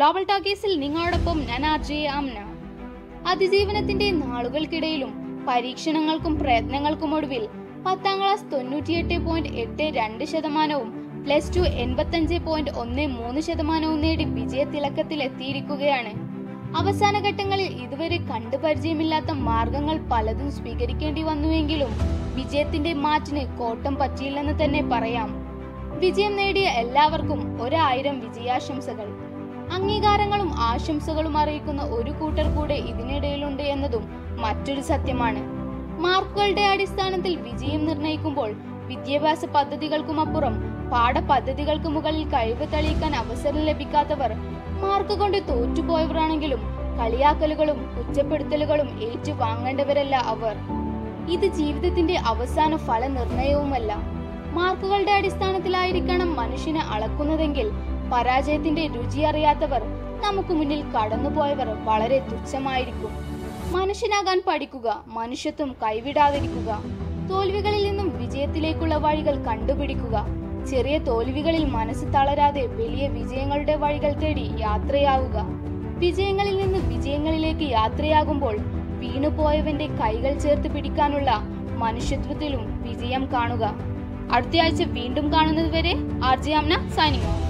travel ടാക്കീസിൽ നിങ്ങളോടൊപ്പം ഞാൻ R J ആംന അതിജീവനത്തിന്റെ നാളുകൾക്കിടയിലും പരീക്ഷണങ്ങൾക്കും പ്രയത്നങ്ങൾക്കും ഒടുവിൽ പത്താം ക്ലാസ് തൊണ്ണൂറ്റിയെട്ട് പോയിന്റ് എട്ട് രണ്ട് ശതമാനവും പ്ലസ് ടു എൺപത്തഞ്ച് പോയിന്റ് ഒന്ന് മൂന്ന് ശതമാനവും നേടി വിജയത്തിളക്കത്തിൽ എത്തിയിരിക്കുകയാണ് അവസാന ഘട്ടങ്ങളിൽ ഇതുവരെ കണ്ടു പരിചയമില്ലാത്ത മാർഗങ്ങൾ പലതും സ്വീകരിക്കേണ്ടി വന്നുവെങ്കിലും വിജയത്തിന്റെ മാറ്റിന് കോട്ടം പറ്റിയില്ലെന്ന് തന്നെ പറയാം വിജയം നേടിയ എല്ലാവർക്കും ഒരായിരം വിജയാശംസകൾ അംഗീകാരങ്ങളും ആശംസകളും അറിയിക്കുന്ന ഒരു കൂട്ടർ കൂടെ ഇതിനിടയിലുണ്ട് എന്നതും മറ്റൊരു സത്യമാണ് മാർക്കുകളുടെ അടിസ്ഥാനത്തിൽ വിജയം നിർണയിക്കുമ്പോൾ വിദ്യാഭ്യാസ പദ്ധതികൾക്കുമപ്പുറം പാഠപദ്ധതികൾക്ക് മുകളിൽ കഴിവ് തെളിയിക്കാൻ അവസരം ലഭിക്കാത്തവർ മാർക്ക് കൊണ്ട് തോറ്റുപോയവരാണെങ്കിലും കളിയാക്കലുകളും കുറ്റപ്പെടുത്തലുകളും ഏറ്റുവാങ്ങേണ്ടവരല്ല അവർ ഇത് ജീവിതത്തിന്റെ അവസാന ഫല നിർണയവുമല്ല മാർക്കുകളുടെ അടിസ്ഥാനത്തിലായിരിക്കണം മനുഷ്യനെ അളക്കുന്നതെങ്കിൽ പരാജയത്തിന്റെ രുചി അറിയാത്തവർ നമുക്ക് മുന്നിൽ കടന്നുപോയവർ വളരെ തുച്ഛമായിരിക്കും മനുഷ്യനാകാൻ പഠിക്കുക മനുഷ്യത്വം കൈവിടാതിരിക്കുക തോൽവികളിൽ നിന്നും വിജയത്തിലേക്കുള്ള വഴികൾ കണ്ടുപിടിക്കുക ചെറിയ തോൽവികളിൽ മനസ്സ് തളരാതെ വലിയ വിജയങ്ങളുടെ വഴികൾ തേടി യാത്രയാവുക വിജയങ്ങളിൽ നിന്ന് വിജയങ്ങളിലേക്ക് യാത്രയാകുമ്പോൾ വീണുപോയവന്റെ കൈകൾ ചേർത്ത് പിടിക്കാനുള്ള മനുഷ്യത്വത്തിലും വിജയം കാണുക അടുത്തയാഴ്ച വീണ്ടും കാണുന്നത് വരെ R J Amna signing of